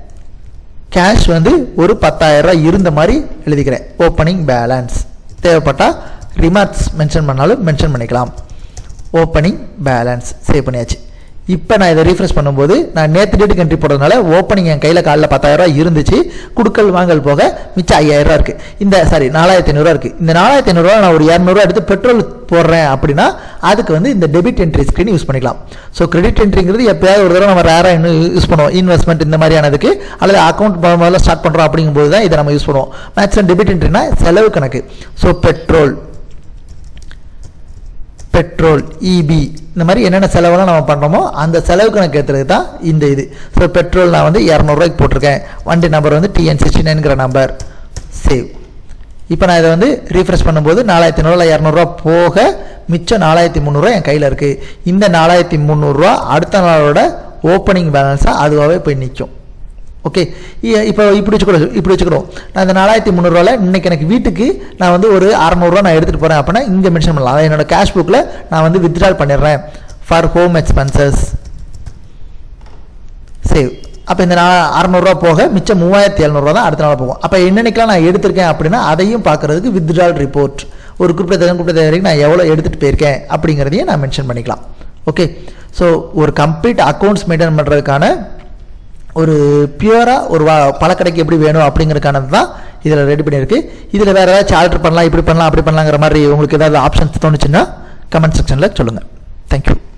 கேஷ் வந்து ஒரு பத்தாயிரரூபா இருந்த மாதிரி எழுதிக்கிறேன் ஓப்பனிங் பேலன்ஸ் தேவைப்பட்டால் ரிமார்க்ஸ் மென்ஷன் பண்ணாலும் மென்ஷன் பண்ணிக்கலாம் ஓப்பனிங் பேலன்ஸ் சேவ் பண்ணியாச்சு இப்போ நான் இதை ரீஃப்ரெஷ் பண்ணும்போது நான் நேற்று டேட்டுக்கு என்ட்ரி போடுறதுனால ஓப்பனிங் என் கையில் காலைல பத்தாயிரரூவா இருந்துச்சு குடுக்கல் வாங்கல் போக மிச்சம் ஐயாயிரரூவா இருக்குது இந்த சாரி நாலாயிரத்தி ஐநூறுரூவா இருக்குது இந்த நாலாயிரத்தி ஐநூறுரூவா நான் ஒரு இரநூறுவா எடுத்து பெட்ரோல் போடுறேன் அப்படின்னா அதுக்கு வந்து இந்த டெபிட் என்ட்ரி ஸ்க்ரீன் யூஸ் பண்ணிக்கலாம் ஸோ கிரெடிட் என்ட்ரிங்கிறது எப்பயாவது ஒரு தடவை நம்ம ரேராக இன்னும் யூஸ் பண்ணுவோம் இன்வெஸ்ட்மெண்ட் இந்த மாதிரியானதுக்கு அல்லது அக்கௌண்ட் முதல்ல ஸ்டார்ட் பண்ணுறோம் அப்படிங்கும்போது தான் இதை நம்ம யூஸ் பண்ணுவோம் மேக்ஸிமம் டெபிட் என்ட்ரினா செலவு கணக்கு ஸோ பெட்ரோல் பெட்ரோல் இபி இந்த மாதிரி என்னென்ன செலவெல்லாம் நம்ம பண்ணுறோமோ அந்த செலவு கணக்கு ஏற்றுறது தான் இந்த இது ஸோ பெட்ரோல் நான் வந்து இரநூறுவாய்க்கு போட்டிருக்கேன் வண்டி நம்பர் வந்து டிஎன் சிக்ஸ்டி நைன்கிற நம்பர் சேவ் இப்போ நான் இதை வந்து ரீஃப்ரெஷ் பண்ணும்போது நாலாயிரத்தி ஐநூறுவா இரநூறுவா போக மிச்சம் நாலாயிரத்தி முந்நூறுரூவா என் கையில் இருக்குது இந்த நாலாயிரத்தி முந்நூறுரூவா அடுத்த நாளோட ஓப்பனிங் பேலன்ஸாக அதுவாகவே போய் நிற்கும் ஓகே இப்போ இப்படி வச்சுக்கிறோம் இப்படி வச்சுக்கிறோம் நான் இந்த நாலாயிரத்தி முந்நூறுவாவில் இன்னைக்கு எனக்கு வீட்டுக்கு நான் வந்து ஒரு அறநூறுவா நான் எடுத்துகிட்டு போகிறேன் அப்படின்னா இங்கே மென்ஷன் பண்ணலாம் அதாவது என்னோட கேஷ் புக்கில் நான் வந்து வித்ட்ரால் பண்ணிடுறேன் ஃபார் ஹோம் எக்ஸ்பென்சஸ் சேவ் அப்போ இந்த நான் அறநூறுவா போக மிச்சம் மூவாயிரத்தி எழுநூறுவா தான் அடுத்த நாள் போகும் அப்போ என்னென்னைக்கெலாம் நான் எடுத்திருக்கேன் அப்படின்னா அதையும் பார்க்குறதுக்கு வித்ட்ரால் ரிப்போர்ட் ஒரு குறிப்பிட்ட தேதி குறிப்பிட்ட தேதி வரைக்கும் நான் எவ்வளோ எடுத்துகிட்டு போயிருக்கேன் அப்படிங்கிறதையும் நான் மென்ஷன் பண்ணிக்கலாம் ஓகே ஸோ ஒரு கம்ப்ளீட் அக்கௌண்ட்ஸ் மெயின்டைன் பண்ணுறதுக்கான ஒரு பியூராக ஒரு வா பழக்கடைக்கு எப்படி வேணும் அப்படிங்கிறதுக்கானது தான் இதில் ரெடி பண்ணியிருக்கு இதில் வேறு ஏதாச்சும் ஆல்டர் பண்ணலாம் இப்படி பண்ணலாம் அப்படி பண்ணலாங்கிற மாதிரி உங்களுக்கு ஏதாவது ஆப்ஷன்ஸ் தோணுச்சுன்னா கமெண்ட் செக்ஷனில் சொல்லுங்கள் தேங்க்யூ